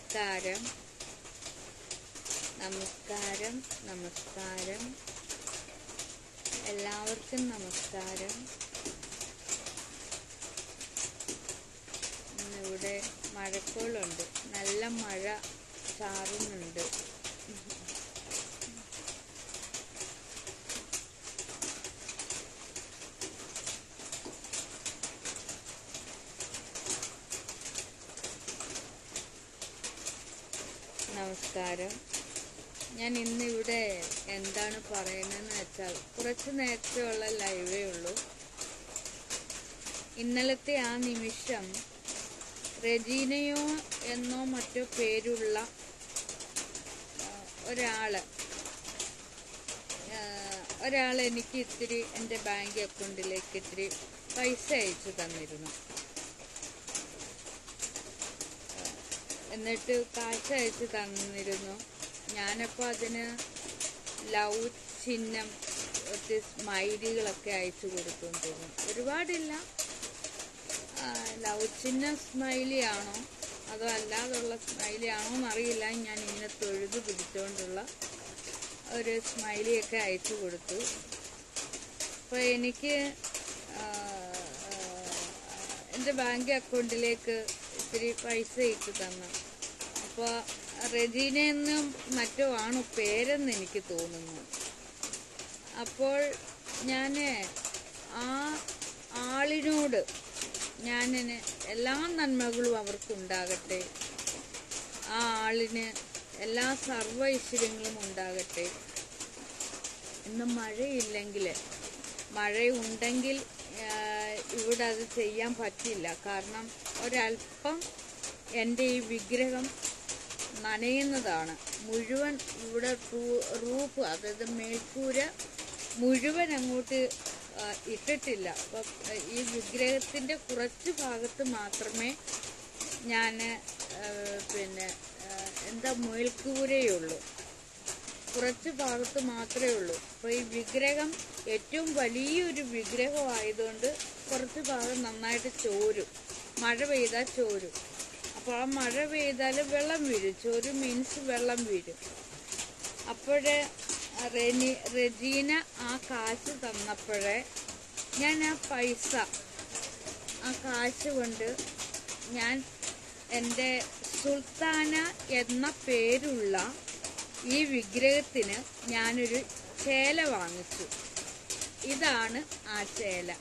നമസ്കാരം നമസ്കാരം നമസ്കാരം എല്ലാവർക്കും നമസ്കാരം ഇന്നിവിടെ മഴക്കോളുണ്ട് നല്ല മഴ ചാറുന്നുണ്ട് നമസ്കാരം ഞാൻ ഇന്നിവിടെ എന്താണ് പറയുന്നതെന്ന് വെച്ചാൽ കുറച്ച് നേരത്തെയുള്ള ലൈവേ ഉള്ളൂ ഇന്നലത്തെ ആ നിമിഷം റെജീനയോ എന്നോ മറ്റോ പേരുള്ള ആ, ഒരാള് ആ, ഒരാൾ എനിക്ക് ഇത്തിരി എൻ്റെ ബാങ്ക് അക്കൗണ്ടിലേക്ക് ഇത്തിരി പൈസ അയച്ചു തന്നിരുന്നു എന്നിട്ട് കാശ് അയച്ചു തന്നിരുന്നു ഞാനപ്പോൾ അതിന് ലവ് ചിഹ്നം ഒത്തിരി സ്മൈലികളൊക്കെ അയച്ചു കൊടുത്തുകൊണ്ടിരുന്നു ഒരുപാടില്ല ആ, ലവ് ചിഹ്നം സ്മൈലി ആണോ അതോ അല്ലാതുള്ള സ്മൈലി ആണോ എന്നറിയില്ല ഞാൻ ഇങ്ങനെ തൊഴുത് പിടിച്ചുകൊണ്ടുള്ള ഒരു സ്മൈലിയൊക്കെ അയച്ചു കൊടുത്തു അപ്പോൾ എനിക്ക് ആ, ആ, എൻ്റെ ബാങ്ക് അക്കൗണ്ടിലേക്ക് ഇത്തിരി പൈസ ഇട്ട് തന്നു അപ്പോൾ റെജീനെന്നും മറ്റോ ആണ് പേരെന്ന് എനിക്ക് തോന്നുന്നു അപ്പോൾ ഞാൻ ആ ആളിനോട് ഞാൻ എല്ലാ നന്മകളും അവർക്കുണ്ടാകട്ടെ ആ ആളിന് എല്ലാ സർവ്വ ഐശ്വര്യങ്ങളും ഉണ്ടാകട്ടെ ഇന്ന് മഴയില്ലെങ്കിൽ മഴയുണ്ടെങ്കിൽ ആ, ഇവിടെ അത് ചെയ്യാൻ പറ്റില്ല കാരണം ഒരല്പം എൻ്റെ ഈ വിഗ്രഹം നനയുന്നതാണ് മുഴുവൻ ഇവിടെ റൂ- റൂഫ് അതായത് മേൽക്കൂര മുഴുവൻ അങ്ങോട്ട് ആ, ഇട്ടിട്ടില്ല അപ്പം ആ, ഈ വിഗ്രഹത്തിൻ്റെ കുറച്ച് ഭാഗത്ത് മാത്രമേ ഞാൻ പിന്നെ ആ, എന്താ മേൽക്കൂരയുള്ളൂ കുറച്ച് ഭാഗത്ത് മാത്രമേ ഉള്ളൂ അപ്പോൾ ഈ വിഗ്രഹം ഏറ്റവും വലിയൊരു വിഗ്രഹമായതുകൊണ്ട് കുറച്ച് ഭാഗം നന്നായിട്ട് ചോരും മഴ പെയ്താൽ ചോരും അപ്പോൾ ആ മഴ പെയ്താൽ വെള്ളം വീഴും ചോരും മീൻസ് വെള്ളം വീഴും അപ്പോഴേ റെനി റെജീന ആ കാശ് തന്നപ്പോഴേ ഞാൻ ആ പൈസ ആ കാശ് കൊണ്ട് ഞാൻ എൻ്റെ സുൽത്താന എന്ന പേരുള്ള ഈ വിഗ്രഹത്തിന് ഞാനൊരു ചേല വാങ്ങിച്ചു ഇതാണ് ആ ചേല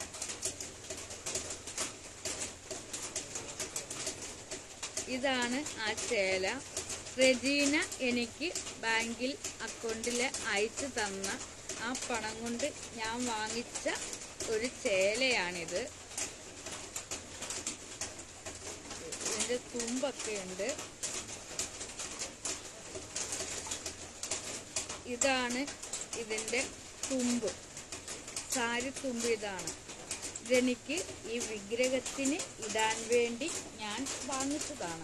ഇതാണ് ആ ചേല റെജീന എനിക്ക് ബാങ്കിൽ അക്കൗണ്ടിൽ അയച്ചു തന്ന ആ പണം കൊണ്ട് ഞാൻ വാങ്ങിച്ച ഒരു ചേലയാണിത് ഇതിന്റെ തുമ്പൊക്കെ ഉണ്ട് ഇതാണ് ഇതിന്റെ തുമ്പ് സാരി തുമ്പ് ഇതാണ് ഇതെനിക്ക് ഈ വിഗ്രഹത്തിന് ഇടാൻ വേണ്ടി ഞാൻ വാങ്ങിച്ചതാണ്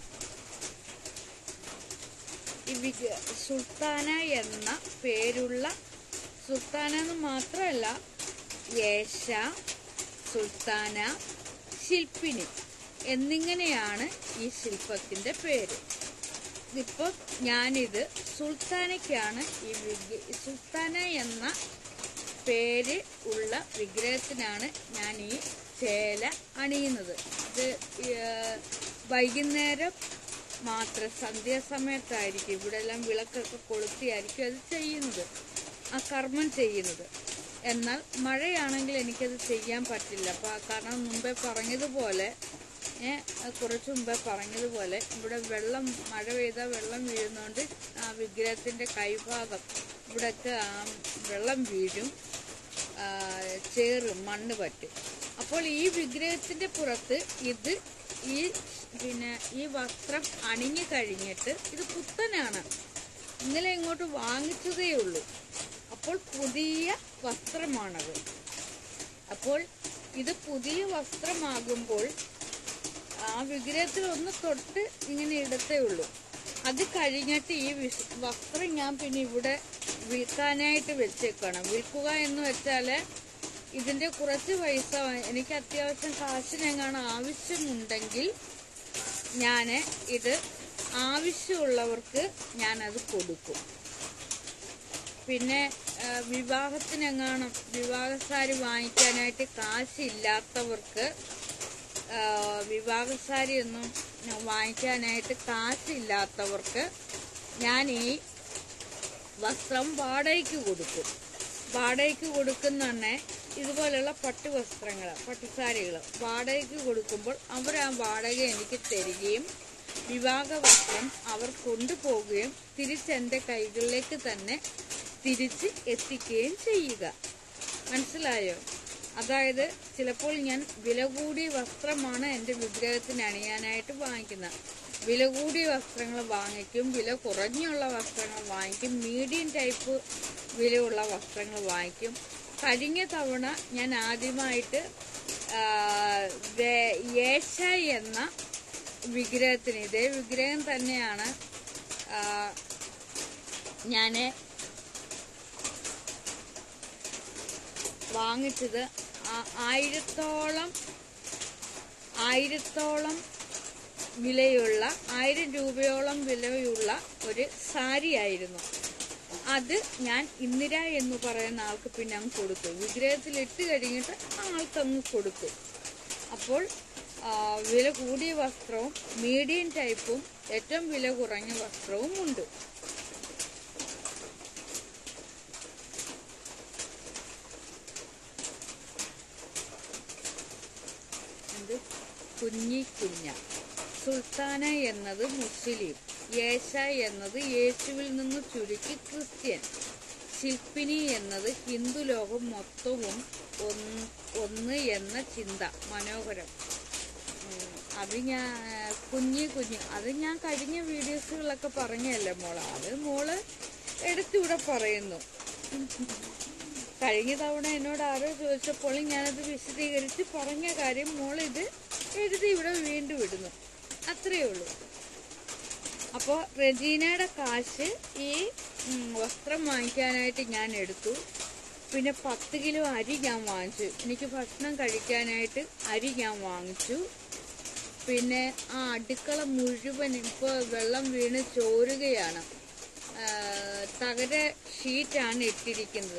ഈ വിഗ് സുൽത്താന എന്ന പേരുള്ള സുൽത്താന എന്ന് മാത്രമല്ല യേശ സുൽത്താന ശില്പിനി എന്നിങ്ങനെയാണ് ഈ ശില്പത്തിന്റെ പേര് ഇതിപ്പോൾ ഞാനിത് സുൽത്താനയ്ക്കാണ് ഈ വിഗ് സുൽത്താന എന്ന പേര് ഉള്ള വിഗ്രഹത്തിനാണ് ഞാൻ ഈ ചേല അണിയുന്നത് ഇത് ഏഹ്, വൈകുന്നേരം മാത്രം സന്ധ്യാസമയത്തായിരിക്കും ഇവിടെ എല്ലാം വിളക്കൊക്കെ കൊളുത്തിയായിരിക്കും അത് ചെയ്യുന്നത് ആ കർമ്മം ചെയ്യുന്നത് എന്നാൽ മഴയാണെങ്കിൽ എനിക്കത് ചെയ്യാൻ പറ്റില്ല അപ്പോൾ കാരണം മുമ്പേ പറഞ്ഞതുപോലെ ഏ, കുറച്ച് മുമ്പേ പറഞ്ഞതുപോലെ ഇവിടെ വെള്ളം മഴ പെയ്താൽ വെള്ളം വീഴുന്നതുകൊണ്ട് ആ വിഗ്രഹത്തിൻ്റെ കൈഭാഗം ഇവിടെയൊക്കെ ആ വെള്ളം വീഴും ആ, ചേറ് മണ്ണ് പറ്റും അപ്പോൾ ഈ വിഗ്രഹത്തിന്റെ പുറത്ത് ഇത് ഈ പിന്നെ ഈ വസ്ത്രം അണിഞ്ഞു കഴിഞ്ഞിട്ട് ഇത് പുത്തനാണ് ഇന്നലെ ഇങ്ങോട്ട് വാങ്ങിച്ചതേ ഉള്ളൂ അപ്പോൾ പുതിയ വസ്ത്രമാണത് അപ്പോൾ ഇത് പുതിയ വസ്ത്രമാകുമ്പോൾ ആ വിഗ്രഹത്തിൽ ഒന്ന് തൊട്ട് ഇങ്ങനെ ഇടത്തേ ഉള്ളൂ അത് കഴിഞ്ഞിട്ട് ഈ വിസ്- വസ്ത്രം ഞാൻ പിന്നെ ഇവിടെ വിൽക്കാനായിട്ട് വെച്ചേക്കണം വിൽക്കുക എന്ന് വെച്ചാൽ ഇതിന്റെ കുറച്ച് പൈസ എനിക്ക് അത്യാവശ്യം കാശിനെങ്ങാണ് ആവശ്യമുണ്ടെങ്കിൽ ഞാൻ ഇത് ആവശ്യമുള്ളവർക്ക് ഞാനത് കൊടുക്കും പിന്നെ ആ, വിവാഹത്തിനെങ്ങാനും വിവാഹ സാരി വാങ്ങിക്കാനായിട്ട് കാശില്ലാത്തവർക്ക് ആ, വിവാഹ സാരി ഒന്നും വാങ്ങിക്കാനായിട്ട് കാശില്ലാത്തവർക്ക് ഞാൻ ഈ വസ്ത്രം വാടകയ്ക്ക് കൊടുക്കും വാടകയ്ക്ക് കൊടുക്കുന്നുണ്ടെ ഇതുപോലുള്ള പട്ടു വസ്ത്രങ്ങൾ പട്ടുസാരികൾ വാടകയ്ക്ക് കൊടുക്കുമ്പോൾ അവർ ആ വാടക എനിക്ക് തരികയും വിവാഹ വസ്ത്രം അവർ കൊണ്ടുപോവുകയും തിരിച്ചെൻ്റെ കൈകളിലേക്ക് തന്നെ തിരിച്ച് എത്തിക്കുകയും ചെയ്യുക മനസ്സിലായോ അതായത് ചിലപ്പോൾ ഞാൻ വില കൂടിയ വസ്ത്രമാണ് എൻ്റെ വിഗ്രഹത്തിന് അണിയാനായിട്ട് വാങ്ങിക്കുന്നത് വില കൂടിയ വസ്ത്രങ്ങൾ വാങ്ങിക്കും വില കുറഞ്ഞുള്ള വസ്ത്രങ്ങൾ വാങ്ങിക്കും മീഡിയം ടൈപ്പ് വിലയുള്ള വസ്ത്രങ്ങൾ വാങ്ങിക്കും കഴിഞ്ഞ തവണ ഞാൻ ആദ്യമായിട്ട് ആ, വേ- യേശ എന്ന വിഗ്രഹത്തിന് ഇതേ വിഗ്രഹം തന്നെയാണ് ഞാൻ വാങ്ങിച്ചത് ആ- ആയിരത്തോളം ആയിരത്തോളം വിലയുള്ള ആയിരം രൂപയോളം വിലയുള്ള ഒരു സാരി ആയിരുന്നു അത് ഞാൻ ഇന്ദിര എന്ന് പറയുന്ന ആൾക്ക് പിന്നെ അങ്ങ് കൊടുത്തു വിഗ്രഹത്തിൽ ഇട്ട് കഴിഞ്ഞിട്ട് ആ ആൾക്ക് അങ്ങ് കൊടുത്തു അപ്പോൾ ആ, വില കൂടിയ വസ്ത്രവും മീഡിയം ടൈപ്പും ഏറ്റവും വില കുറഞ്ഞ വസ്ത്രവും ഉണ്ട് എന്ത് കുഞ്ഞി കുഞ്ഞ സുൽത്താന എന്നത് മുസ്ലിം യേശ എന്നത് യേശുവിൽ നിന്ന് ചുരുക്കി ക്രിസ്ത്യൻ ശില്പിനി എന്നത് ഹിന്ദു ലോകം മൊത്തവും ഒന്ന് ഒന്ന് എന്ന ചിന്ത മനോഹരം ഉം, അത് ഞാൻ കുഞ്ഞി കുഞ്ഞ് അത് ഞാൻ കഴിഞ്ഞ വീഡിയോസുകളിലൊക്കെ പറഞ്ഞല്ലേ മോള് അത് മോള് എടുത്തിവിടെ പറയുന്നു കഴിഞ്ഞ തവണ എന്നോട് ആരോ ചോദിച്ചപ്പോൾ ഞാനത് വിശദീകരിച്ച് പറഞ്ഞ കാര്യം മോൾ ഇത് എഴുതി ഇവിടെ വീണ്ടും ഇടുന്നു അത്രയേ ഉള്ളൂ അപ്പോൾ റെജീനയുടെ കാശ് ഈ ഉം, വസ്ത്രം വാങ്ങിക്കാനായിട്ട് ഞാൻ എടുത്തു പിന്നെ പത്ത് കിലോ അരി ഞാൻ വാങ്ങിച്ചു എനിക്ക് ഭക്ഷണം കഴിക്കാനായിട്ട് അരി ഞാൻ വാങ്ങിച്ചു പിന്നെ ആ അടുക്കള മുഴുവൻ ഇപ്പോൾ വെള്ളം വീണ് ചോരുകയാണ് ആ, തകര ഷീറ്റാണ് ഇട്ടിരിക്കുന്നത്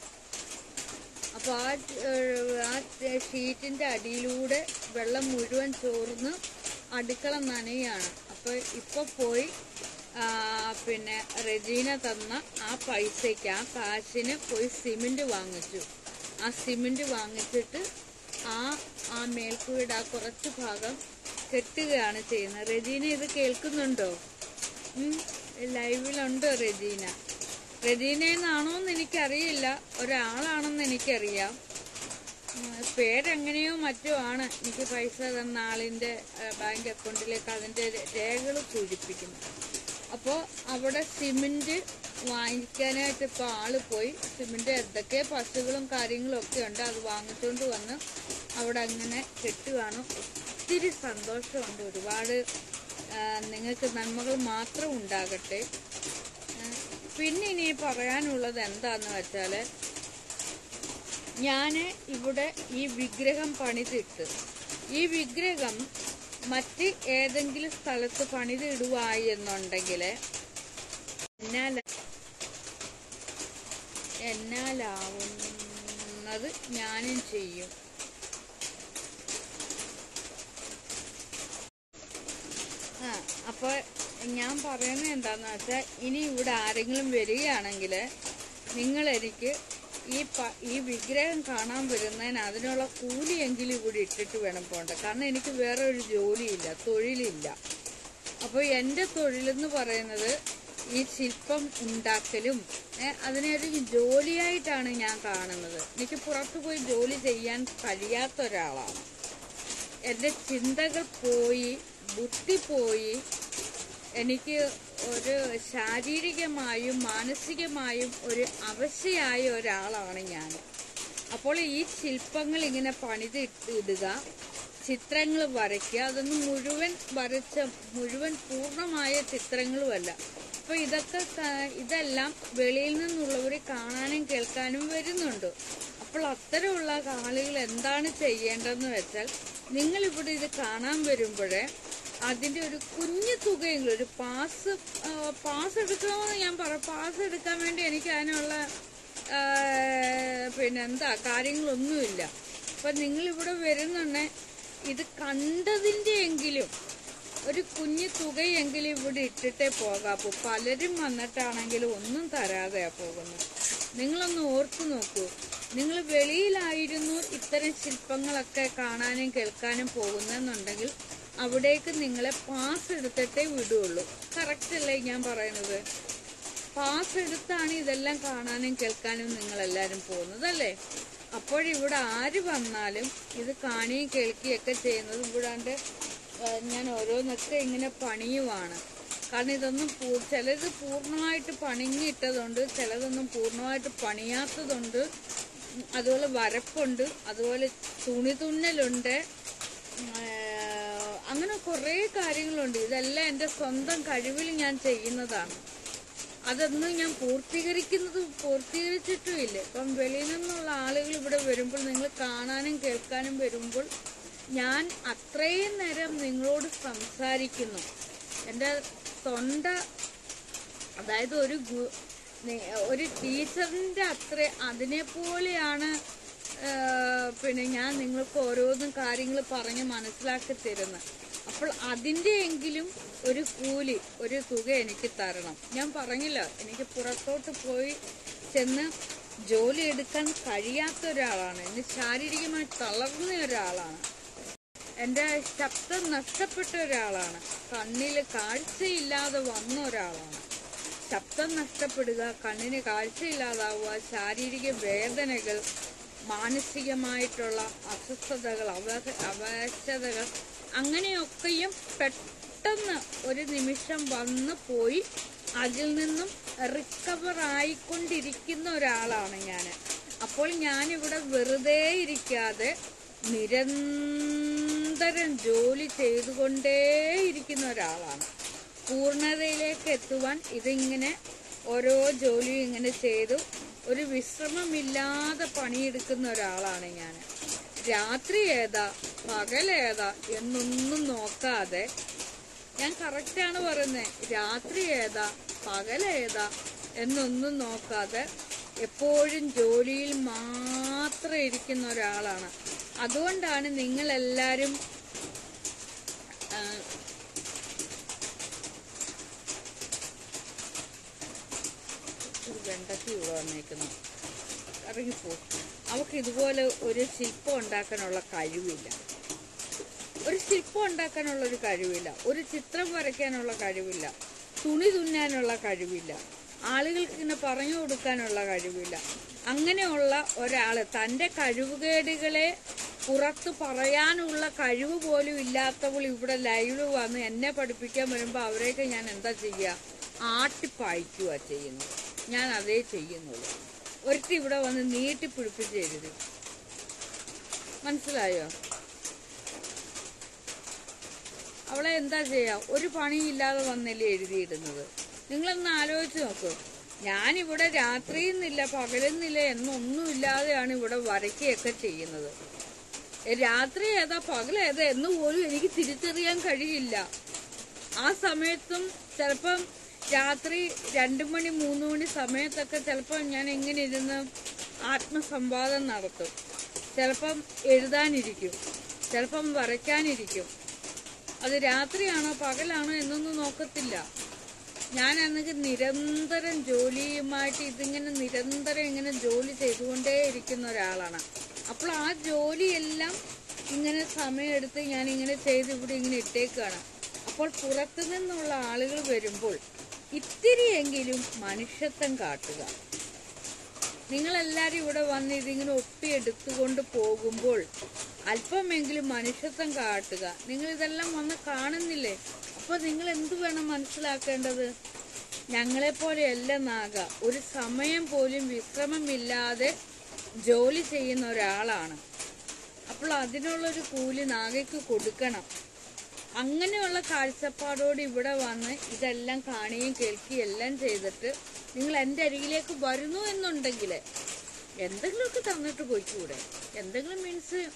അപ്പോൾ ആ ഏഹ്, ആ ഷീറ്റിന്റെ അടിയിലൂടെ വെള്ളം മുഴുവൻ ചോർന്ന് അടുക്കള നനയാണ് അപ്പോൾ ഇപ്പൊ പോയി ആ, പിന്നെ റെജീന തന്ന ആ പൈസയ്ക്ക് ആ കാശിന് പോയി സിമെന്റ് വാങ്ങിച്ചു ആ സിമെന്റ് വാങ്ങിച്ചിട്ട് ആ ആ മേൽക്കൂടെ ആ കുറച്ച് ഭാഗം കെട്ടുകയാണ് ചെയ്യുന്നത് റെജീന ഇത് കേൾക്കുന്നുണ്ടോ ഉം, ലൈവിലുണ്ടോ റെജീന റെജീനയെന്നാണോന്ന് എനിക്കറിയില്ല ഒരാളാണെന്ന് എനിക്കറിയാം ഉം, പേരെങ്ങനെയോ മറ്റോ ആണ് എനിക്ക് പൈസ തന്ന ആളിന്റെ ഏഹ്, ബാങ്ക് അക്കൗണ്ടിലേക്ക് അതിന്റെ രേഖകൾ സൂചിപ്പിക്കുന്നു അപ്പോൾ അവിടെ സിമെന്റ് വാങ്ങിക്കാനായിട്ട് ഇപ്പോൾ ആള് പോയി സിമെന്റ് എന്തൊക്കെ പശുകളും കാര്യങ്ങളും ഒക്കെ ഉണ്ട് അത് വാങ്ങിച്ചുകൊണ്ട് വന്ന് അവിടെ അങ്ങനെ കെട്ടുകയാണ് ഒത്തിരി സന്തോഷമുണ്ട് ഒരുപാട് ആ, നിങ്ങൾക്ക് നന്മകൾ മാത്രം ഉണ്ടാകട്ടെ ആ, പിന്നെ ഇനി പറയാനുള്ളത് എന്താന്ന് വെച്ചാല് ഞാൻ ഇവിടെ ഈ വിഗ്രഹം പണിതിട്ട് ഈ വിഗ്രഹം മറ്റ് ഏതെങ്കിലും സ്ഥലത്ത് പണിതിടുവായി എന്നുണ്ടെങ്കിൽ എന്നാൽ എന്നാലാവുന്നത് ഞാനും ചെയ്യും ആ അപ്പോൾ ഞാൻ പറയുന്നത് എന്താന്ന് വെച്ചാൽ ഇനി ഇവിടെ ആരെങ്കിലും വരികയാണെങ്കിൽ നിങ്ങൾ എനിക്ക് ഈ പ ഈ വിഗ്രഹം കാണാൻ വരുന്നതിന് അതിനുള്ള കൂലിയെങ്കിലും ഇവിടെ ഇട്ടിട്ട് വേണം പോകേണ്ട കാരണം എനിക്ക് വേറെ ഒരു ജോലിയില്ല തൊഴിലില്ല അപ്പോൾ എൻ്റെ തൊഴിലെന്ന് പറയുന്നത് ഈ ശില്പം ഉണ്ടാക്കലും ഏ, അതിനെ ഒരു ജോലിയായിട്ടാണ് ഞാൻ കാണുന്നത് എനിക്ക് പുറത്തു പോയി ജോലി ചെയ്യാൻ കഴിയാത്ത ഒരാളാണ് എൻ്റെ ചിന്തകൾ പോയി ബുദ്ധി പോയി എനിക്ക് ഒരു ശാരീരികമായും മാനസികമായും ഒരു അവശയായ ഒരാളാണ് ഞാൻ അപ്പോൾ ഈ ശില്പങ്ങൾ ഇങ്ങനെ പണിത് ഇടുക ചിത്രങ്ങൾ വരയ്ക്കുക അതൊന്നും മുഴുവൻ വരച്ച മുഴുവൻ പൂർണ്ണമായ ചിത്രങ്ങളുമല്ല അപ്പൊ ഇതൊക്കെ ക- ഇതെല്ലാം വെളിയിൽ നിന്നുള്ളവർ കാണാനും കേൾക്കാനും വരുന്നുണ്ട് അപ്പോൾ അത്തരമുള്ള ആളുകൾ എന്താണ് ചെയ്യേണ്ടതെന്ന് വെച്ചാൽ നിങ്ങൾ ഇവിടെ ഇത് കാണാൻ വരുമ്പോഴേ അതിന്റെ ഒരു കുഞ്ഞു തുകയെങ്കിലും ഒരു പാസ് ആ, പാസ് എടുക്കണമെന്ന് ഞാൻ പറ പാസ് എടുക്കാൻ വേണ്ടി എനിക്ക് അതിനുള്ള ആ, പിന്നെ എന്താ കാര്യങ്ങളൊന്നുമില്ല അപ്പൊ നിങ്ങൾ ഇവിടെ വരുന്നുണ്ടെ ഇത് കണ്ടതിന്റെ എങ്കിലും ഒരു കുഞ്ഞു തുകയെങ്കിലും ഇവിടെ ഇട്ടിട്ടേ പോകാപ്പോ പലരും വന്നിട്ടാണെങ്കിലും ഒന്നും തരാതെയാ പോകുന്നത് നിങ്ങളൊന്ന് ഓർത്തു നോക്കൂ നിങ്ങൾ വെളിയിലായിരുന്നു ഇത്തരം ശില്പങ്ങളൊക്കെ കാണാനും കേൾക്കാനും പോകുന്നെന്നുണ്ടെങ്കിൽ അവിടേക്ക് നിങ്ങളെ പാസ് എടുത്തിട്ടേ വിടുള്ളൂ കറക്റ്റ് അല്ലേ ഞാൻ പറയുന്നത് പാസ് എടുത്താണ് ഇതെല്ലാം കാണാനും കേൾക്കാനും നിങ്ങൾ എല്ലാരും പോകുന്നത് അല്ലേ അപ്പോഴിവിടെ ആര് വന്നാലും ഇത് കാണുകയും കേൾക്കുകയും ഒക്കെ ചെയ്യുന്നത് ഇവിടാണ്ട് ആ, ഞാൻ ഓരോന്നൊക്കെ ഇങ്ങനെ പണിയുവാണ് കാരണം ഇതൊന്നും പൂ- ചിലത് പൂർണ്ണമായിട്ട് പണിഞ്ഞിട്ടതുണ്ട് ചിലതൊന്നും പൂർണ്ണമായിട്ട് പണിയാത്തതുണ്ട് ഉം, അതുപോലെ വരപ്പുണ്ട് അതുപോലെ തുണി തുന്നലുണ്ട് ആ, അങ്ങനെ കുറേ കാര്യങ്ങളുണ്ട് ഇതെല്ലാം എൻ്റെ സ്വന്തം കഴിവിൽ ഞാൻ ചെയ്യുന്നതാണ് അതൊന്നും ഞാൻ പൂർത്തീകരിക്കുന്നത് പൂർത്തീകരിച്ചിട്ടുമില്ല ഇപ്പം വെളിയിൽ നിന്നുള്ള ആളുകൾ ഇവിടെ വരുമ്പോൾ നിങ്ങൾ കാണാനും കേൾക്കാനും വരുമ്പോൾ ഞാൻ അത്രയും നേരം നിങ്ങളോട് സംസാരിക്കുന്നു എൻ്റെ തൊണ്ട അതായത് ഒരു ഗു- നി- ഒരു ടീച്ചറിന്റെ അത്ര അതിനെ പോലെയാണ് ആ, പിന്നെ ഞാൻ നിങ്ങൾക്ക് ഓരോന്നും കാര്യങ്ങൾ പറഞ്ഞ് മനസ്സിലാക്കി തരുന്നത് അപ്പോൾ അതിന്റെ എങ്കിലും ഒരു കൂലി ഒരു തുക എനിക്ക് തരണം ഞാൻ പറഞ്ഞില്ല എനിക്ക് പുറത്തോട്ട് പോയി ചെന്ന് ജോലി എടുക്കാൻ കഴിയാത്ത ഒരാളാണ് എന്നെ ശാരീരികമായി തളർന്ന ഒരാളാണ് എൻ്റെ ശബ്ദം നഷ്ടപ്പെട്ട ഒരാളാണ് കണ്ണിൽ കാഴ്ചയില്ലാതെ വന്ന ഒരാളാണ് ശബ്ദം നഷ്ടപ്പെടുക കണ്ണിന് കാഴ്ചയില്ലാതാവുക ശാരീരിക വേദനകൾ മാനസികമായിട്ടുള്ള അസ്വസ്ഥതകൾ അവ അവശതകൾ അങ്ങനെയൊക്കെയും പെട്ടെന്ന് ഒരു നിമിഷം വന്നു പോയി അതിൽ നിന്നും റിക്കവർ ആയിക്കൊണ്ടിരിക്കുന്ന ഒരാളാണ് ഞാൻ അപ്പോൾ ഞാനിവിടെ വെറുതെ ഇരിക്കാതെ നിരന്തരം ജോലി ചെയ്തുകൊണ്ടേയിരിക്കുന്ന ഒരാളാണ് പൂർണ്ണതയിലേക്ക് എത്തുവാൻ ഇതിങ്ങനെ ഓരോ ജോലിയും ഇങ്ങനെ ചെയ്തു ഒരു വിശ്രമമില്ലാതെ പണിയെടുക്കുന്ന ഒരാളാണ് ഞാൻ രാത്രി ഏതാ പകലേതാ എന്നൊന്നും നോക്കാതെ ഞാൻ കറക്റ്റാണ് പറയുന്നത് രാത്രി ഏതാ പകലേതാ എന്നൊന്നും നോക്കാതെ എപ്പോഴും ജോലിയിൽ മാത്രം ഇരിക്കുന്ന ഒരാളാണ് അതുകൊണ്ടാണ് നിങ്ങളെല്ലാരും ആ, ഒരു വെണ്ടയ്ക്ക് ഇവിടെ വന്നേക്കുന്നു ഇറങ്ങിപ്പോ അവക്ക് ഇതുപോലെ ഒരു ശില്പം ഉണ്ടാക്കാനുള്ള കഴിവില്ല ഒരു ശില്പം ഉണ്ടാക്കാനുള്ള ഒരു കഴിവില്ല ഒരു ചിത്രം വരയ്ക്കാനുള്ള കഴിവില്ല തുണി തുന്നാനുള്ള കഴിവില്ല ആളുകൾക്ക് ഇങ്ങനെ പറഞ്ഞു കൊടുക്കാനുള്ള കഴിവില്ല അങ്ങനെയുള്ള ഒരാള് തന്റെ കഴിവുകേടുകളെ പുറത്ത് പറയാനുള്ള കഴിവ് പോലും ഇല്ലാത്തവൾ ഇവിടെ ലൈവ് വന്ന് എന്നെ പഠിപ്പിക്കാൻ വരുമ്പോൾ അവരെയൊക്കെ ഞാൻ എന്താ ചെയ്യുക ആട്ടിപ്പായിക്കുക ചെയ്യുന്നത് ഞാൻ അതേ ചെയ്യുന്നുള്ളൂ ഒരുത്തി ഇവിടെ വന്ന് നീട്ടി പിടിപ്പിച്ച് എഴുതി മനസ്സിലായോ അവളെ എന്താ ചെയ്യാ ഒരു പണിയില്ലാതെ വന്നല്ലേ എഴുതിയിടുന്നത് നിങ്ങളൊന്ന് ആലോചിച്ച് നോക്കൂ ഞാനിവിടെ രാത്രിയെന്നില്ല പകലെന്നില്ല എന്നൊന്നും ഇല്ലാതെയാണ് ഇവിടെ വരയ്ക്കുകയൊക്കെ ചെയ്യുന്നത് ഏ, രാത്രി ഏതാ പകലേതാ എന്ന് പോലും എനിക്ക് തിരിച്ചറിയാൻ കഴിയില്ല ആ സമയത്തും ചിലപ്പം രാത്രി രണ്ടു മണി മൂന്ന് മണി സമയത്തൊക്കെ ചിലപ്പം ഞാൻ എങ്ങനെ ഇരുന്ന് ആത്മസംവാദം നടത്തും ചിലപ്പം എഴുതാനിരിക്കും ചിലപ്പം വരയ്ക്കാനിരിക്കും അത് രാത്രിയാണോ പകലാണോ എന്നൊന്നും നോക്കത്തില്ല ഞാൻ അന്നൊക്കെ നിരന്തരം ജോലിയുമായിട്ട് ഇതിങ്ങനെ നിരന്തരം ഇങ്ങനെ ജോലി ചെയ്തുകൊണ്ടേ ഇരിക്കുന്ന ഒരാളാണ് അപ്പോൾ ആ ജോലിയെല്ലാം ഇങ്ങനെ സമയമെടുത്ത് ഞാൻ ഇങ്ങനെ ചെയ്ത് ഇവിടെ ഇങ്ങനെ ഇട്ടേക്കാണ് അപ്പോൾ പുറത്തു നിന്നുള്ള ആളുകൾ വരുമ്പോൾ ഇത്തിരിയെങ്കിലും മനുഷ്യത്വം കാട്ടുക നിങ്ങളെല്ലാരും ഇവിടെ വന്ന് ഇതിങ്ങനെ ഒപ്പിയെടുത്തുകൊണ്ട് പോകുമ്പോൾ അല്പമെങ്കിലും മനുഷ്യത്വം കാട്ടുക നിങ്ങൾ ഇതെല്ലാം വന്ന് കാണുന്നില്ലേ അപ്പൊ നിങ്ങൾ എന്ത് വേണം മനസ്സിലാക്കേണ്ടത് ഞങ്ങളെ പോലെയല്ല നാഗ ഒരു സമയം പോലും വിശ്രമമില്ലാതെ ജോലി ചെയ്യുന്ന ഒരാളാണ് അപ്പോൾ അതിനുള്ളൊരു കൂലി നാഗയ്ക്ക് കൊടുക്കണം അങ്ങനെയുള്ള കാഴ്ചപ്പാടോട് ഇവിടെ വന്ന് ഇതെല്ലാം കാണുകയും കേൾക്കുകയും എല്ലാം ചെയ്തിട്ട് നിങ്ങൾ എൻ്റെ അരികിലേക്ക് വരുന്നു എന്നുണ്ടെങ്കിൽ എന്തെങ്കിലുമൊക്കെ തന്നിട്ട് പോയിക്കൂടെ എന്തെങ്കിലും മീൻസ്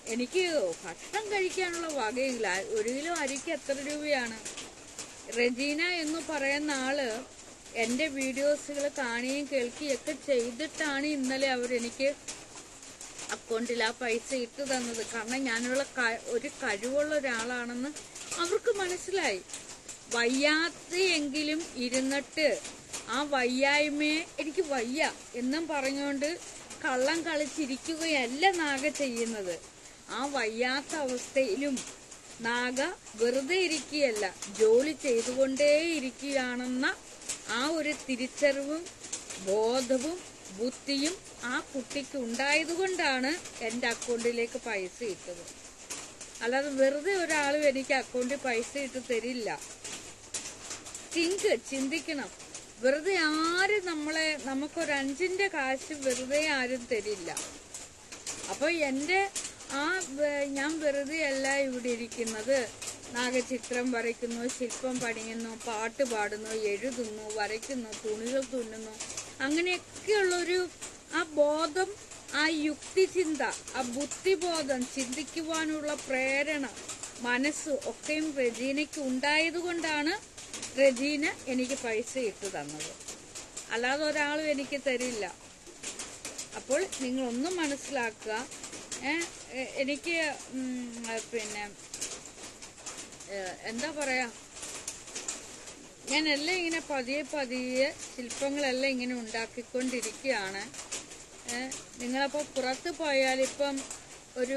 എനിക്ക് ഭക്ഷണം കഴിക്കാനുള്ള വകയില്ല ഒരു കിലോ അരിക്ക് എത്ര രൂപയാണ് റെജീന എന്ന് പറയുന്ന ആള് എൻ്റെ വീഡിയോസുകൾ കാണുകയും കേൾക്കുകയും ഒക്കെ ചെയ്തിട്ടാണ് ഇന്നലെ അവരെനിക്ക് അക്കൗണ്ടിൽ ആ പൈസ ഇട്ട് തന്നത് കാരണം ഞാനുള്ള ക- ഒരു കഴിവുള്ള ഒരാളാണെന്ന് അവർക്ക് മനസ്സിലായി വയ്യാത്തെയെങ്കിലും ഇരുന്നിട്ട് ആ വയ്യായ്മയെ എനിക്ക് വയ്യ എന്നും പറഞ്ഞുകൊണ്ട് കള്ളം കളിച്ചിരിക്കുകയല്ല നാഗ ചെയ്യുന്നത് ആ വയ്യാത്ത അവസ്ഥയിലും നാഗ വെറുതെ ഇരിക്കുകയല്ല ജോലി ചെയ്തുകൊണ്ടേയിരിക്കുകയാണെന്ന ആ ഒരു തിരിച്ചറിവും ബോധവും ബുദ്ധിയും ആ കുട്ടിക്ക് ഉണ്ടായതുകൊണ്ടാണ് എൻ്റെ അക്കൗണ്ടിലേക്ക് പൈസ ഇട്ടത് അല്ലാതെ വെറുതെ ഒരാളും എനിക്ക് അക്കൗണ്ടിൽ പൈസ ഇട്ട് തരില്ല തിങ്ക് ചിന്തിക്കണം വെറുതെ ആരും നമ്മളെ നമുക്കൊരു അഞ്ചിന്റെ കാശ് വെറുതെ ആരും തരില്ല അപ്പൊ എന്റെ ആ വെ- ഞാൻ വെറുതെ അല്ല ഇവിടെ ഇരിക്കുന്നത് നാഗചിത്രം വരയ്ക്കുന്നു ശില്പം പണിയുന്നു പാട്ട് പാടുന്നു എഴുതുന്നു വരയ്ക്കുന്നു തുണികൾ തുന്നുന്നു അങ്ങനെയൊക്കെയുള്ളൊരു ആ ബോധം ആ യുക്തിചിന്ത ആ ബുദ്ധിബോധം ചിന്തിക്കുവാനുള്ള പ്രേരണ മനസ്സ് ഒക്കെയും റെജീനയ്ക്ക് ഉണ്ടായതുകൊണ്ടാണ് റെജീന എനിക്ക് പൈസ ഇട്ട് തന്നത് അല്ലാതെ ഒരാളും എനിക്ക് തരില്ല അപ്പോൾ നിങ്ങളൊന്നും മനസ്സിലാക്കുക ഏ, എ- എനിക്ക് ഉം, ആ, പിന്നെ ഏ, എന്താ പറയാ ഞാനെല്ലാം ഇങ്ങനെ പതിയെ പതിയെ ശില്പങ്ങളെല്ലാം ഇങ്ങനെ ഉണ്ടാക്കിക്കൊണ്ടിരിക്കുകയാണ് ഏ, നിങ്ങളപ്പോൾ പുറത്ത് പോയാൽ ഇപ്പം ഒരു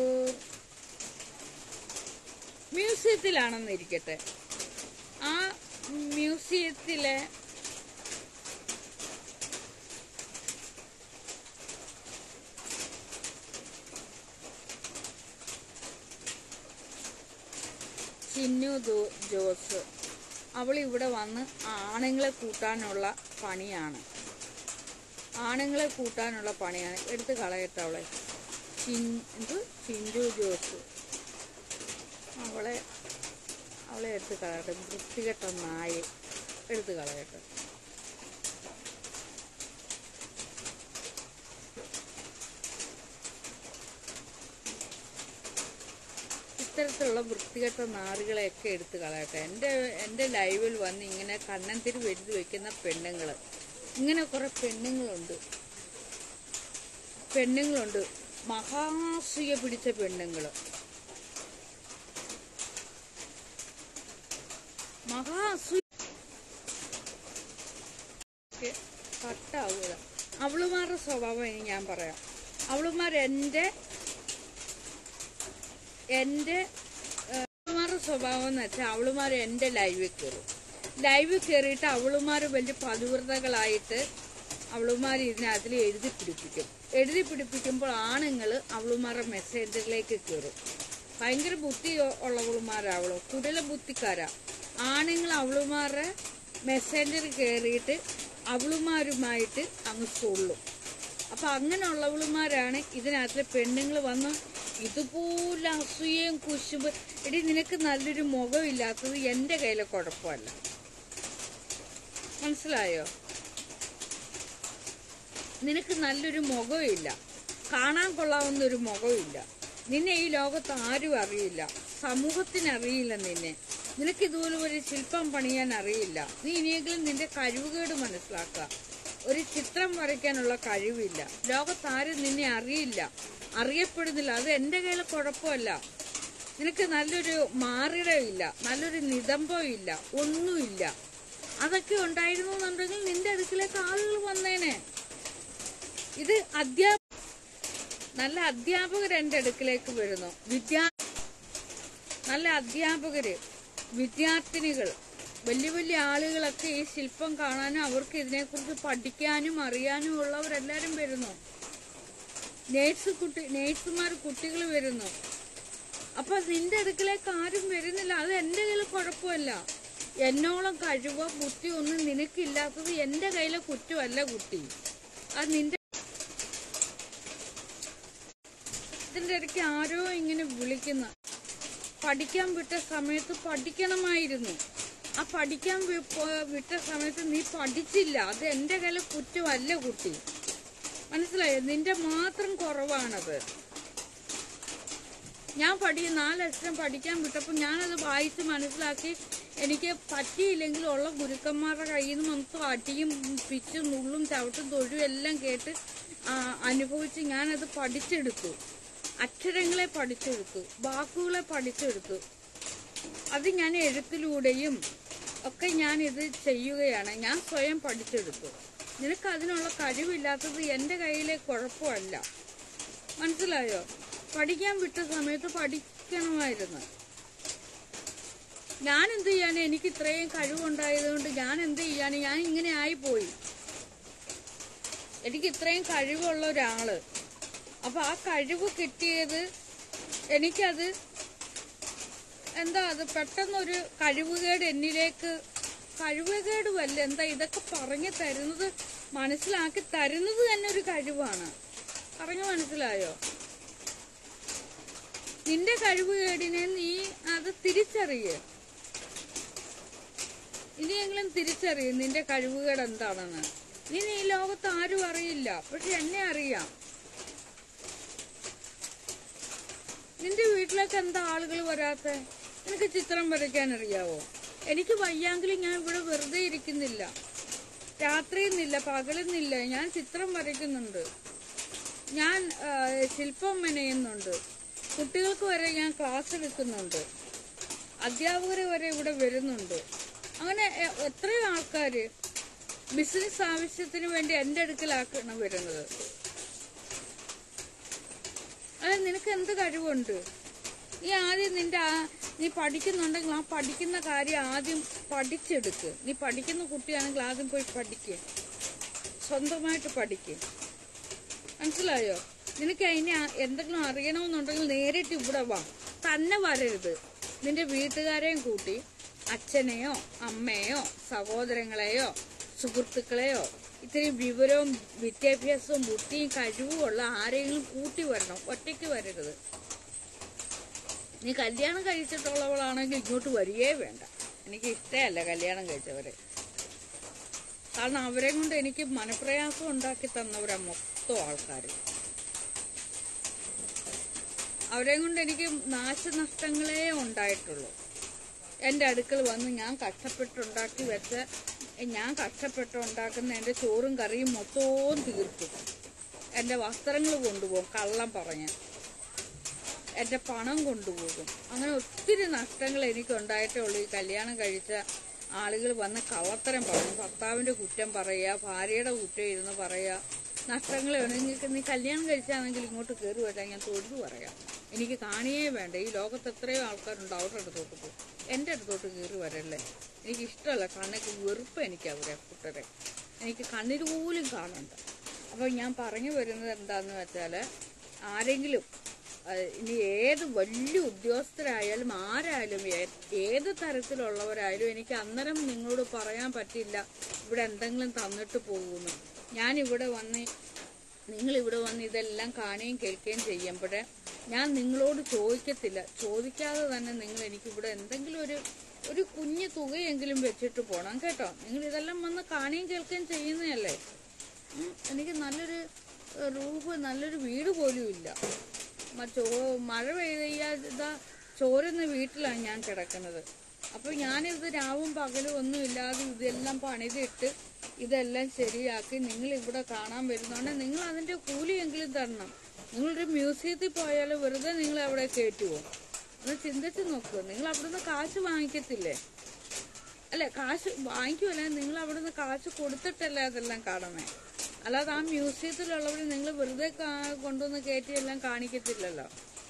മ്യൂസിയത്തിലാണെന്നിരിക്കട്ടെ ആ മ്യൂസിയത്തിലെ ചിന്നു ദോ- ജോസ് അവൾ ഇവിടെ വന്ന് ആണുങ്ങളെ കൂട്ടാനുള്ള പണിയാണ് ആണുങ്ങളെ കൂട്ടാനുള്ള പണിയാണ് എടുത്ത് കളയട്ടെ അവളെ ചിൻ എന്ത് ചിഞ്ചു ജോസ് അവളെ അവളെ എടുത്ത് കളയട്ടെ വൃത്തികെട്ട നായ എടുത്ത് കളയട്ടെ ഇത്തരത്തിലുള്ള വൃത്തികെട്ട നാറുകളെയൊക്കെ എടുത്ത് കളയട്ടെ എൻ്റെ എൻ്റെ ലൈവിൽ വന്ന് ഇങ്ങനെ കണ്ണന്തിരി എഴുതി വെക്കുന്ന പെണ്ണുങ്ങൾ ഇങ്ങനെ കുറെ പെണ്ണുങ്ങളുണ്ട് പെണ്ണുങ്ങളുണ്ട് മഹാസൂയ പിടിച്ച പെണ്ണുങ്ങൾ മഹാസൂയ കട്ടാവുക അവളുമാരുടെ സ്വഭാവം ഇനി ഞാൻ പറയാം അവളുമാർ എൻ്റെ എൻ്റെ ഏഹ്, അവളുമാരുടെ സ്വഭാവം എന്ന് വെച്ചാൽ അവളുമാർ എൻ്റെ ലൈവിൽ കയറും ലൈവിൽ കയറിയിട്ട് അവളുമാർ വലിയ പതിവ്രതകളായിട്ട് അവളുമാർ ഇതിനകത്തിൽ എഴുതി പിടിപ്പിക്കും എഴുതി പിടിപ്പിക്കുമ്പോൾ ആണുങ്ങൾ അവളുമാരുടെ മെസ്സേജറിലേക്ക് കയറും ഭയങ്കര ബുദ്ധി ഉള്ളവളുമാരാവളോ കുടല ബുദ്ധിക്കാരാ ആണുങ്ങൾ അവളുമാരുടെ മെസ്സേജർ കയറിയിട്ട് അവളുമാരുമായിട്ട് അങ്ങ് കൊള്ളും അപ്പൊ അങ്ങനെയുള്ളവളുമാരാണ് ഇതിനകത്തിലെ പെണ്ണുങ്ങൾ വന്ന് ഇതുപോലെ അസൂയയും കുശുമ്പ് എടി നിനക്ക് നല്ലൊരു മുഖമില്ലാത്തത് എന്റെ കയ്യിലെ കുഴപ്പമല്ല മനസ്സിലായോ നിനക്ക് നല്ലൊരു മുഖമില്ല കാണാൻ കൊള്ളാവുന്ന ഒരു മുഖമില്ല നിന്നെ ഈ ലോകത്ത് ആരും അറിയില്ല സമൂഹത്തിന് അറിയില്ല നിന്നെ നിനക്ക് ഇതുപോലെ ഒരു ശില്പം പണിയാൻ അറിയില്ല നീ ഇനിയെങ്കിലും നിന്റെ കഴിവുകേട് മനസ്സിലാക്കുക ഒരു ചിത്രം വരയ്ക്കാനുള്ള കഴിവില്ല ലോകത്ത് ആരും നിന്നെ അറിയില്ല അറിയപ്പെടുന്നില്ല അത് എന്റെ കയ്യിലെ കുഴപ്പമല്ല നിനക്ക് നല്ലൊരു മാറിടമില്ല നല്ലൊരു നിതംബം ഇല്ല ഒന്നുമില്ല അതൊക്കെ ഉണ്ടായിരുന്നു എന്നുണ്ടെങ്കിൽ നിന്റെ അടുക്കിലേക്ക് ആളുകൾ വന്നേനെ ഇത് അധ്യാപ നല്ല അധ്യാപകർ എൻ്റെ അടുക്കിലേക്ക് വരുന്നു വിദ്യാ നല്ല അധ്യാപകര് വിദ്യാർത്ഥിനികൾ വലിയ വലിയ ആളുകളൊക്കെ ഈ ശില്പം കാണാനും അവർക്ക് ഇതിനെക്കുറിച്ച് പഠിക്കാനും അറിയാനും ഉള്ളവരെല്ലാരും വരുന്നു നേഴ്സ് കുട്ടി നേഴ്സുമാർ കുട്ടികൾ വരുന്നു അപ്പൊ നിന്റെ അടുക്കലേക്ക് ആരും വരുന്നില്ല അത് എന്റെ കയ്യിൽ കുഴപ്പമല്ല എന്നോളം കഴിവോ ബുദ്ധി ഒന്നും നിനക്കില്ലാത്തത് എന്റെ കയ്യിലെ കുറ്റമല്ല കുട്ടി അത് നിന്റെ ഇതിന്റെ ഇടയ്ക്ക് ആരോ ഇങ്ങനെ വിളിക്കുന്ന പഠിക്കാൻ വിട്ട സമയത്ത് പഠിക്കണമായിരുന്നു ആ പഠിക്കാൻ വി- പോ- വിട്ട സമയത്ത് നീ പഠിച്ചില്ല അത് എന്റെ കയ്യിലെ കുറ്റമല്ല കുട്ടി മനസ്സിലായോ നിന്റെ മാത്രം കുറവാണത് ഞാൻ പഠി നാലക്ഷരം പഠിക്കാൻ വിട്ടപ്പോൾ ഞാനത് വായിച്ച് മനസ്സിലാക്കി എനിക്ക് പറ്റിയില്ലെങ്കിൽ ഉള്ള ഗുരുക്കന്മാരുടെ കയ്യിൽ നിന്ന് മൊത്തം അടിയും പിച്ചും നുള്ളും ചവിട്ടും തൊഴും എല്ലാം കേട്ട് ആ, അനുഭവിച്ച് ഞാനത് പഠിച്ചെടുത്തു അക്ഷരങ്ങളെ പഠിച്ചെടുത്തു വാക്കുകളെ പഠിച്ചെടുത്തു അത് ഞാൻ എഴുത്തിലൂടെയും ഒക്കെ ഞാൻ ഇത് ചെയ്യുകയാണ് ഞാൻ സ്വയം പഠിച്ചെടുത്തു നിനക്ക് അതിനുള്ള കഴിവില്ലാത്തത് എൻ്റെ കയ്യിലെ കുഴപ്പമല്ല മനസ്സിലായോ പഠിക്കാൻ വിട്ട സമയത്ത് പഠിക്കണമായിരുന്നു ഞാൻ എന്ത് ചെയ്യാൻ എനിക്ക് ഇത്രയും കഴിവുണ്ടായതുകൊണ്ട് ഞാൻ എന്ത് ചെയ്യാൻ ഞാൻ ഇങ്ങനെ ആയിപ്പോയി എനിക്ക് ഇത്രയും കഴിവുള്ള ഒരാള് അപ്പൊ ആ കഴിവ് കിട്ടിയത് എനിക്കത് എന്താ അത് പെട്ടെന്നൊരു കഴിവുകേട് എന്നിലേക്ക് കഴിവുകേടുമല്ല എന്താ ഇതൊക്കെ പറഞ്ഞു തരുന്നത് മനസ്സിലാക്കി തരുന്നത് തന്നെ ഒരു കഴിവാണ് പറഞ്ഞു മനസ്സിലായോ നിന്റെ കഴിവുകേടിനെ നീ അത് തിരിച്ചറിയ് ഇനിയെങ്കിലും തിരിച്ചറിയും നിന്റെ കഴിവുകേട് എന്താണെന്ന് ഇനി ഈ ലോകത്ത് ആരും അറിയില്ല പക്ഷെ എന്നെ അറിയാം നിന്റെ വീട്ടിലേക്ക് എന്താ ആളുകൾ വരാത്ത നിനക്ക് ചിത്രം വരയ്ക്കാൻ അറിയാവോ എനിക്ക് വയ്യാങ്കിലും ഞാൻ ഇവിടെ വെറുതെ ഇരിക്കുന്നില്ല രാത്രിയെന്നില്ല പകലെന്നില്ല ഞാൻ ചിത്രം വരയ്ക്കുന്നുണ്ട് ഞാൻ ആ, ശില്പം മെനയുന്നുണ്ട് കുട്ടികൾക്ക് വരെ ഞാൻ ക്ലാസ് എടുക്കുന്നുണ്ട് അധ്യാപകർ വരെ ഇവിടെ വരുന്നുണ്ട് അങ്ങനെ എ- എത്രയോ ആൾക്കാര് ബിസിനസ് ആവശ്യത്തിന് വേണ്ടി എൻ്റെ അടുക്കലാക്കാണ് വരുന്നത് അല്ല നിനക്ക് എന്ത് കഴിവുണ്ട് നീ ആദ്യം നിന്റെ ആ നീ പഠിക്കുന്നുണ്ടെങ്കിൽ ആ പഠിക്കുന്ന കാര്യം ആദ്യം പഠിച്ചെടുക്ക് നീ പഠിക്കുന്ന കുട്ടിയാണെങ്കിൽ ആദ്യം പോയി പഠിക്ക് സ്വന്തമായിട്ട് പഠിക്ക് മനസ്സിലായോ നിനക്ക് അതിനെ ആ- എന്തെങ്കിലും അറിയണമെന്നുണ്ടെങ്കിൽ നേരിട്ട് ഇവിടെ വാ തന്നെ വരരുത് നിന്റെ വീട്ടുകാരെയും കൂട്ടി അച്ഛനെയോ അമ്മയോ സഹോദരങ്ങളെയോ സുഹൃത്തുക്കളെയോ ഇത്തിരി വിവരവും വിദ്യാഭ്യാസവും ബുദ്ധിയും കഴിവും ഉള്ള ആരെങ്കിലും കൂട്ടി വരണം ഒറ്റയ്ക്ക് വരരുത് നീ കല്യാണം കഴിച്ചിട്ടുള്ളവളാണെങ്കിൽ ഇങ്ങോട്ട് വരികയേ വേണ്ട എനിക്ക് ഇഷ്ടമല്ല കല്യാണം കഴിച്ചവരെ കാരണം അവരെ കൊണ്ട് എനിക്ക് മനപ്രയാസം ഉണ്ടാക്കി തന്നവരാ മൊത്തം ആൾക്കാർ അവരെ കൊണ്ട് എനിക്ക് നാശനഷ്ടങ്ങളേ ഉണ്ടായിട്ടുള്ളൂ എൻ്റെ അടുക്കൽ വന്ന് ഞാൻ കഷ്ടപ്പെട്ടുണ്ടാക്കി വെച്ച ഞാൻ കഷ്ടപ്പെട്ടുണ്ടാക്കുന്ന എൻ്റെ ചോറും കറിയും മൊത്തവും തീർക്കും എൻ്റെ വസ്ത്രങ്ങൾ കൊണ്ടുപോകും കള്ളം പറഞ്ഞ് എൻ്റെ പണം കൊണ്ടുപോകും അങ്ങനെ ഒത്തിരി നഷ്ടങ്ങൾ എനിക്ക് ഉണ്ടായിട്ടേ ഉള്ളൂ ഈ കല്യാണം കഴിച്ച ആളുകൾ വന്ന് കള്ളത്തരം പറയും ഭർത്താവിൻ്റെ കുറ്റം പറയുക ഭാര്യയുടെ കുറ്റം ഇരുന്ന് പറയുക നഷ്ടങ്ങൾ നിങ്ങൾക്ക് നീ കല്യാണം കഴിച്ചാണെങ്കിൽ ഇങ്ങോട്ട് കയറി വരാൻ ഞാൻ തൊഴിൽ പറയാം എനിക്ക് കാണിയേ വേണ്ട ഈ ലോകത്ത് എത്രയോ ആൾക്കാരുണ്ട് അവരുടെ അടുത്തോട്ട് പോകും എൻ്റെ അടുത്തോട്ട് കയറി വരല്ലേ എനിക്ക് ഇഷ്ടമല്ല കണ്ണൊക്കെ വെറുപ്പ് എനിക്ക് അവരെ കുട്ടരെ എനിക്ക് കണ്ണിൽ പോലും കാണണ്ട അപ്പോൾ ഞാൻ പറഞ്ഞു വരുന്നത് എന്താന്ന് വെച്ചാൽ ആരെങ്കിലും അഹ് ഇനി ഏത് വലിയ ഉദ്യോഗസ്ഥരായാലും ആരായാലും ഏ- ഏത് തരത്തിലുള്ളവരായാലും എനിക്ക് അന്നേരം നിങ്ങളോട് പറയാൻ പറ്റില്ല ഇവിടെ എന്തെങ്കിലും തന്നിട്ട് പോകുന്നു ഞാൻ ഇവിടെ വന്ന് നിങ്ങൾ ഇവിടെ വന്ന് ഇതെല്ലാം കാണുകയും കേൾക്കുകയും ചെയ്യുമ്പോൾ ഞാൻ നിങ്ങളോട് ചോദിക്കത്തില്ല ചോദിക്കാതെ തന്നെ നിങ്ങൾ എനിക്ക് ഇവിടെ എന്തെങ്കിലും ഒരു ഒരു കുഞ്ഞു തുകയെങ്കിലും വെച്ചിട്ട് പോകണം കേട്ടോ നിങ്ങൾ ഇതെല്ലാം വന്ന് കാണുകയും കേൾക്കുകയും ചെയ്യുന്നതല്ലേ ഉം, എനിക്ക് നല്ലൊരു ഏഹ്, റൂഫ് നല്ലൊരു വീട് പോലും ഇല്ല മ- ചോ മഴ പെയ്യാ ചോരുന്ന വീട്ടിലാണ് ഞാൻ കിടക്കുന്നത് അപ്പോൾ ഞാനിത് രാവും പകലും ഒന്നും ഇല്ലാതെ ഇതെല്ലാം പണിതിട്ട് ഇതെല്ലാം ശരിയാക്കി നിങ്ങൾ ഇവിടെ കാണാൻ വരുന്നതുകൊണ്ട് നിങ്ങൾ അതിന്റെ കൂലിയെങ്കിലും തരണം നിങ്ങളൊരു മ്യൂസിയത്തിൽ പോയാൽ വെറുതെ നിങ്ങൾ അവിടെ കയറ്റുമോ ഒന്ന് ചിന്തിച്ച് നോക്കുക നിങ്ങൾ അവിടുന്ന് കാശ് വാങ്ങിക്കത്തില്ലേ അല്ലെ കാശ് വാങ്ങിക്കുമല്ലേ നിങ്ങൾ അവിടുന്ന് കാശ് കൊടുത്തിട്ടല്ലേ അതെല്ലാം കാണണേ അല്ലാതെ ആ മ്യൂസിയത്തിലുള്ളവർ നിങ്ങൾ വെറുതെ കാ- കൊണ്ടുവന്ന് കയറ്റി എല്ലാം കാണിക്കത്തില്ലല്ലോ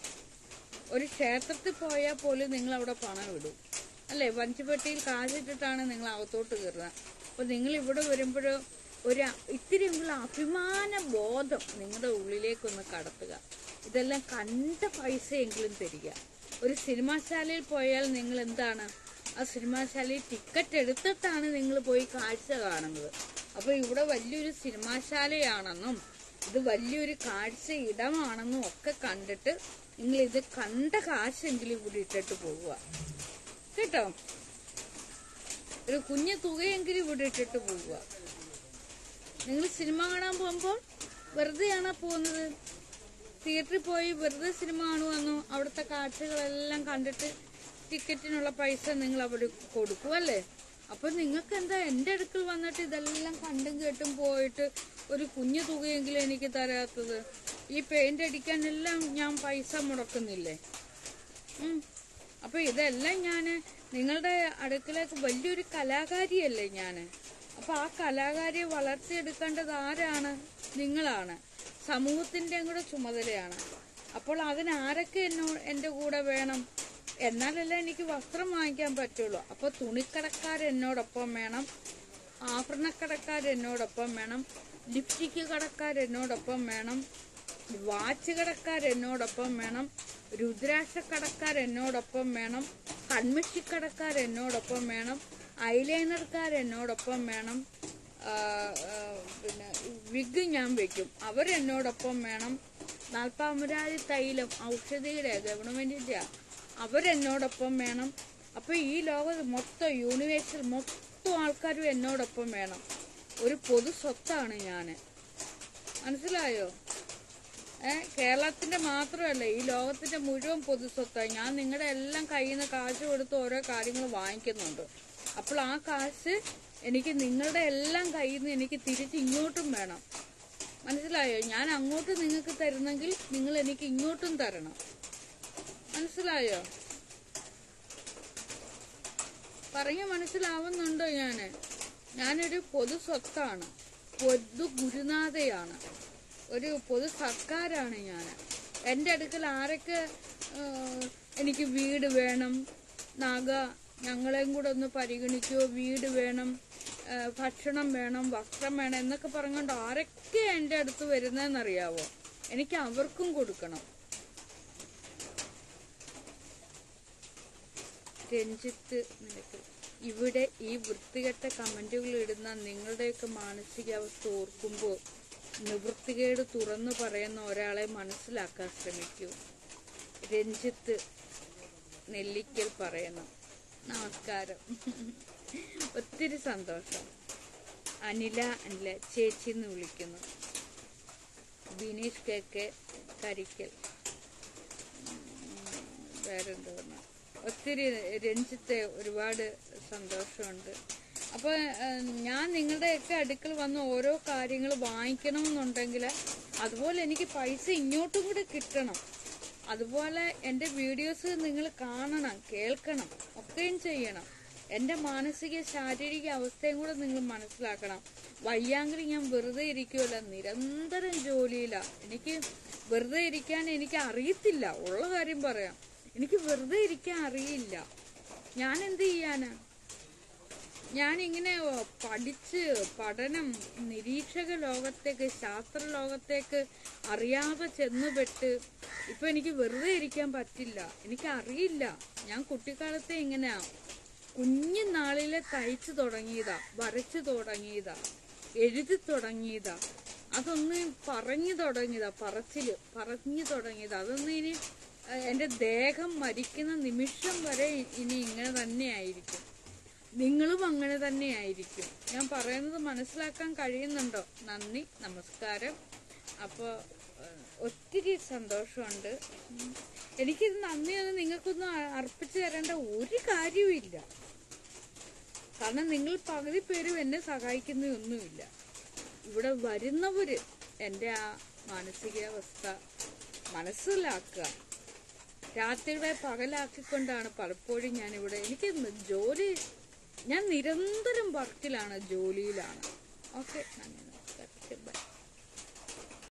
ഒരു ക്ഷേത്രത്തിൽ പോയാൽ പോലും നിങ്ങൾ അവിടെ പണം ഇടും അല്ലേ വഞ്ചിപ്പെട്ടിയിൽ കാശിട്ടിട്ടാണ് നിങ്ങൾ അകത്തോട്ട് കയറുന്നത് അപ്പൊ നിങ്ങൾ ഇവിടെ വരുമ്പോഴോ ഒരു ഇത്തിരിയെങ്കിലും അഭിമാന ബോധം നിങ്ങളുടെ ഉള്ളിലേക്കൊന്ന് കടത്തുക ഇതെല്ലാം കണ്ട പൈസയെങ്കിലും തരിക ഒരു സിനിമാശാലയിൽ പോയാൽ നിങ്ങൾ എന്താണ് ആ സിനിമാശാലയിൽ ടിക്കറ്റ് എടുത്തിട്ടാണ് നിങ്ങൾ പോയി കാഴ്ച കാണുന്നത് അപ്പൊ ഇവിടെ വലിയൊരു സിനിമാശാലയാണെന്നും ഇത് വലിയൊരു കാഴ്ച ഇടമാണെന്നും ഒക്കെ കണ്ടിട്ട് നിങ്ങൾ ഇത് കണ്ട കാശെങ്കിലും ഇവിടെ ഇട്ടിട്ട് പോകുക കേട്ടോ ഒരു കുഞ്ഞു തുകയെങ്കിലും ഇവിടെ ഇട്ടിട്ട് പോകുക നിങ്ങൾ സിനിമ കാണാൻ പോകുമ്പോൾ വെറുതെയാണോ പോകുന്നത് തിയേറ്ററിൽ പോയി വെറുതെ സിനിമ കാണുവന്നു അവിടുത്തെ കാഴ്ചകളെല്ലാം കണ്ടിട്ട് ടിക്കറ്റിനുള്ള പൈസ നിങ്ങൾ അവിടെ കൊടുക്കും അല്ലേ അപ്പൊ നിങ്ങൾക്ക് എന്താ എന്റെ അടുക്കൽ വന്നിട്ട് ഇതെല്ലാം കണ്ടും കേട്ടും പോയിട്ട് ഒരു കുഞ്ഞു തുകയെങ്കിലും എനിക്ക് തരാത്തത് ഈ പെയിന്റ് അടിക്കാനെല്ലാം ഞാൻ പൈസ മുടക്കുന്നില്ലേ ഉം. അപ്പൊ ഇതെല്ലാം ഞാന് നിങ്ങളുടെ അടുക്കലേക്ക് വലിയൊരു കലാകാരിയല്ലേ ഞാന് അപ്പൊ ആ കലാകാരിയെ വളർത്തിയെടുക്കേണ്ടത് ആരാണ് നിങ്ങളാണ് സമൂഹത്തിന്റെ കൂടെ ചുമതലയാണ് അപ്പോൾ അതിന് ആരൊക്കെ എന്നോ എന്റെ കൂടെ വേണം എന്നാലല്ലേ എനിക്ക് വസ്ത്രം വാങ്ങിക്കാൻ പറ്റുള്ളൂ അപ്പൊ തുണിക്കടക്കാർ എന്നോടൊപ്പം വേണം ആഭരണക്കടക്കാർ എന്നോടൊപ്പം വേണം ലിപ്സ്റ്റിക് കടക്കാർ എന്നോടൊപ്പം വേണം വാച്ച് കടക്കാർ എന്നോടൊപ്പം വേണം രുദ്രാക്ഷക്കടക്കാർ എന്നോടൊപ്പം വേണം കൺമിഷിക്കടക്കാർ എന്നോടൊപ്പം വേണം ഐലൈനർക്കാർ എന്നോടൊപ്പം വേണം ആ, ആ, പിന്നെ വിഗ് ഞാൻ വെക്കും അവരെന്നോടൊപ്പം വേണം നാൽപ്പാമരാതി തൈലം ഔഷധിയുടെ ഗവൺമെന്റിന്റെ അവരെന്നോടൊപ്പം വേണം അപ്പൊ ഈ ലോകത്ത് മൊത്തം യൂണിവേഴ്സിൽ മൊത്തം ആൾക്കാരും എന്നോടൊപ്പം വേണം ഒരു പൊതു സ്വത്താണ് ഞാന് മനസ്സിലായോ ഏ കേരളത്തിന്റെ മാത്രമല്ല ഈ ലോകത്തിന്റെ മുഴുവൻ പൊതു സ്വത്താണ് ഞാൻ നിങ്ങളുടെ എല്ലാം കയ്യിൽ നിന്ന് കാശ് കൊടുത്ത് ഓരോ കാര്യങ്ങൾ വാങ്ങിക്കുന്നുണ്ട് അപ്പോൾ ആ കാശ് എനിക്ക് നിങ്ങളുടെ എല്ലാം കയ്യിൽ നിന്ന് എനിക്ക് തിരിച്ച് ഇങ്ങോട്ടും വേണം മനസ്സിലായോ ഞാൻ അങ്ങോട്ട് നിങ്ങൾക്ക് തരുന്നെങ്കിൽ നിങ്ങൾ എനിക്ക് ഇങ്ങോട്ടും തരണം മനസ്സിലായോ പറഞ്ഞ മനസ്സിലാവുന്നുണ്ടോ ഞാന് ഞാനൊരു പൊതു സ്വത്താണ് പൊതു ഗുരുനാഥയാണ് ഒരു പൊതു സർക്കാരാണ് ഞാൻ എൻ്റെ അടുക്കൽ ആരൊക്കെ ആ, എനിക്ക് വീട് വേണം നഗ ഞങ്ങളെയും കൂടെ ഒന്ന് പരിഗണിക്കുമോ വീട് വേണം ആ, ഭക്ഷണം വേണം വസ്ത്രം വേണം എന്നൊക്കെ പറഞ്ഞുകൊണ്ട് ആരൊക്കെ എൻ്റെ അടുത്ത് വരുന്നതെന്നറിയാവോ എനിക്ക് അവർക്കും കൊടുക്കണം രഞ്ജിത്ത് നിനക്ക് ഇവിടെ ഈ വൃത്തികെട്ട കമന്റുകൾ ഇടുന്ന നിങ്ങളുടെയൊക്കെ മാനസികാവസ്ഥ ഓർക്കുമ്പോൾ നിവൃത്തികേട് തുറന്നു പറയുന്ന ഒരാളെ മനസ്സിലാക്കാൻ ശ്രമിക്കൂ രഞ്ജിത്ത് നെല്ലിക്കൽ പറയണം നമസ്കാരം ഒത്തിരി സന്തോഷം അനില അനില ചേച്ചി എന്ന് വിളിക്കുന്നു ബിനീഷ് കെ കെ കരിക്കൽ വേറെന്തോന്ന് ഒത്തിരി രഞ്ജിത്തെ ഒരുപാട് സന്തോഷമുണ്ട് അപ്പോൾ ഞാൻ നിങ്ങളുടെയൊക്കെ അടുക്കൽ വന്ന് ഓരോ കാര്യങ്ങൾ വാങ്ങിക്കണമെന്നുണ്ടെങ്കിൽ അതുപോലെ എനിക്ക് പൈസ ഇങ്ങോട്ടും കൂടെ കിട്ടണം അതുപോലെ എൻ്റെ വീഡിയോസ് നിങ്ങൾ കാണണം കേൾക്കണം ഒക്കെയും ചെയ്യണം എൻ്റെ മാനസിക ശാരീരിക അവസ്ഥയും കൂടെ നിങ്ങൾ മനസ്സിലാക്കണം വയ്യാങ്കിൽ ഞാൻ വെറുതെ ഇരിക്കുമല്ല നിരന്തരം ജോലിയിലാണ് എനിക്ക് വെറുതെ ഇരിക്കാൻ എനിക്ക് അറിയത്തില്ല ഉള്ള കാര്യം പറയാം എനിക്ക് വെറുതെ ഇരിക്കാൻ അറിയില്ല ഞാൻ എന്ത് ചെയ്യാനാ ഞാനിങ്ങനെ പഠിച്ച് പഠനം നിരീക്ഷക ലോകത്തേക്ക് ശാസ്ത്ര ലോകത്തേക്ക് അറിയാതെ ചെന്നുപെട്ട് ഇപ്പൊ എനിക്ക് വെറുതെ ഇരിക്കാൻ പറ്റില്ല എനിക്ക് അറിയില്ല ഞാൻ കുട്ടിക്കാലത്തെ ഇങ്ങനെയാ കുഞ്ഞു നാളിലെ തയ്ച്ചു തുടങ്ങിയതാ വരച്ചു തുടങ്ങിയതാ എഴുതി തുടങ്ങിയതാ അതൊന്ന് പറഞ്ഞു തുടങ്ങിയതാ പറച്ചില് പറഞ്ഞു തുടങ്ങിയതാ അതൊന്നും ഇനി ഏഹ്, എന്റെ ദേഹം മരിക്കുന്ന നിമിഷം വരെ ഇനി ഇങ്ങനെ തന്നെയായിരിക്കും നിങ്ങളും അങ്ങനെ തന്നെയായിരിക്കും ഞാൻ പറയുന്നത് മനസ്സിലാക്കാൻ കഴിയുന്നുണ്ടോ നന്ദി നമസ്കാരം അപ്പോൾ ഒത്തിരി സന്തോഷമുണ്ട് ഉം. എനിക്കിത് നന്ദിയൊന്നും നിങ്ങൾക്കൊന്നും അ- അർപ്പിച്ചു തരേണ്ട ഒരു കാര്യവുമില്ല കാരണം നിങ്ങൾ പകുതി പേരും എന്നെ സഹായിക്കുന്നൊന്നുമില്ല ഇവിടെ വരുന്നവര് എൻ്റെ ആ മാനസികാവസ്ഥ മനസ്സിലാക്കുക രാത്രികളെ പകലാക്കിക്കൊണ്ടാണ് പലപ്പോഴും ഞാനിവിടെ എനിക്ക് ജോലി ഞാൻ നിരന്തരം വർക്കിലാണ് ജോലിയിലാണ് ഓക്കെ നന്ദി